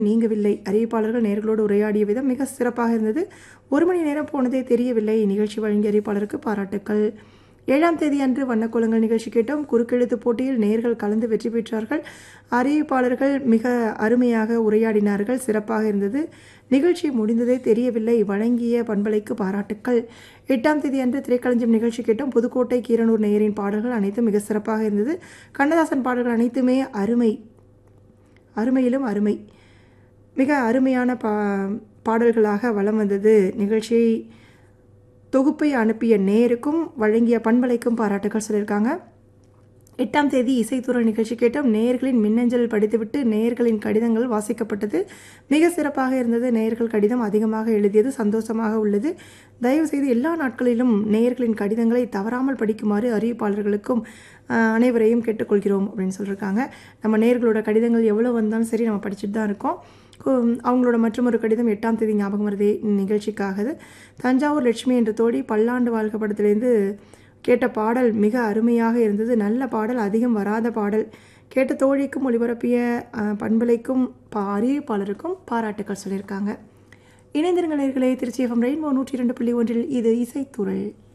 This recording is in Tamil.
நீங்கவில்லை அறிவிப்பாளர்கள் நேர்களோடு உரையாடிய விதம் மிக சிறப்பாக இருந்தது ஒரு மணி நேரம் போனதே தெரியவில்லை நிகழ்ச்சி வழங்கிய அறிவிப்பாளருக்கு பாராட்டுக்கள் ஏழாம் தேதி அன்று வண்ணக்கோலங்கள் நிகழ்ச்சி கேட்டோம் குறுக்கெழுத்து போட்டியில் நேர்கள் கலந்து வெற்றி பெற்றார்கள் அறிவிப்பாளர்கள் மிக அருமையாக உரையாடினார்கள் சிறப்பாக இருந்தது நிகழ்ச்சி முடிந்ததே தெரியவில்லை வழங்கிய பண்பலைக்கு பாராட்டுக்கள் எட்டாம் தேதி அன்று திரைக்களஞ்சியம் நிகழ்ச்சி கேட்டோம் புதுக்கோட்டை கீரனூர் நேயரின் பாடல்கள் அனைத்தும் மிக சிறப்பாக இருந்தது கண்ணதாசன் பாடல்கள் அனைத்துமே அருமை அருமையிலும் அருமை மிக அருமையான பா பாடல்களாக வலம் வந்தது நிகழ்ச்சியை தொகுப்பை அனுப்பிய நேருக்கும் வழங்கிய பண்பலைக்கும் பாராட்டுகள் சொல்லியிருக்காங்க எட்டாம் தேதி இசைத்துறை நிகழ்ச்சி கேட்டோம் நேயர்களின் மின்னஞ்சல் படித்துவிட்டு நேயர்களின் கடிதங்கள் வாசிக்கப்பட்டது மிக சிறப்பாக இருந்தது நேயர்கள் கடிதம் அதிகமாக எழுதியது சந்தோஷமாக உள்ளது தயவு செய்து எல்லா நாட்களிலும் நேயர்களின் கடிதங்களை தவறாமல் படிக்குமாறு அறிவிப்பாளர்களுக்கும் ஆஹ், அனைவரையும் கேட்டுக்கொள்கிறோம் அப்படின்னு சொல்லியிருக்காங்க நம்ம நேயர்களோட கடிதங்கள் எவ்வளோ வந்தாலும் சரி நம்ம படிச்சுட்டு தான் இருக்கோம் கு- அவங்களோட மற்றொரு கடிதம் எட்டாம் தேதி ஞாபகம் வருதே நிகழ்ச்சிக்காகது தஞ்சாவூர் லட்சுமி என்ற தோழி பல்லாண்டு வாழ்க்கை படத்திலேருந்து கேட்ட பாடல் மிக அருமையாக இருந்தது நல்ல பாடல் அதிகம் வராத பாடல் கேட்ட தோழிக்கும் ஒளிபரப்பிய அஹ், பண்பலைக்கும் பா அறிவிப்பாளருக்கும் பாராட்டுக்கள் சொல்லியிருக்காங்க இணைந்திருங்கள் நேயர்களே திருச்சி எஃப்எம் ரெயின்போ நூற்றி இரண்டு புள்ளி ஒன்றில் இது இசைத்துறை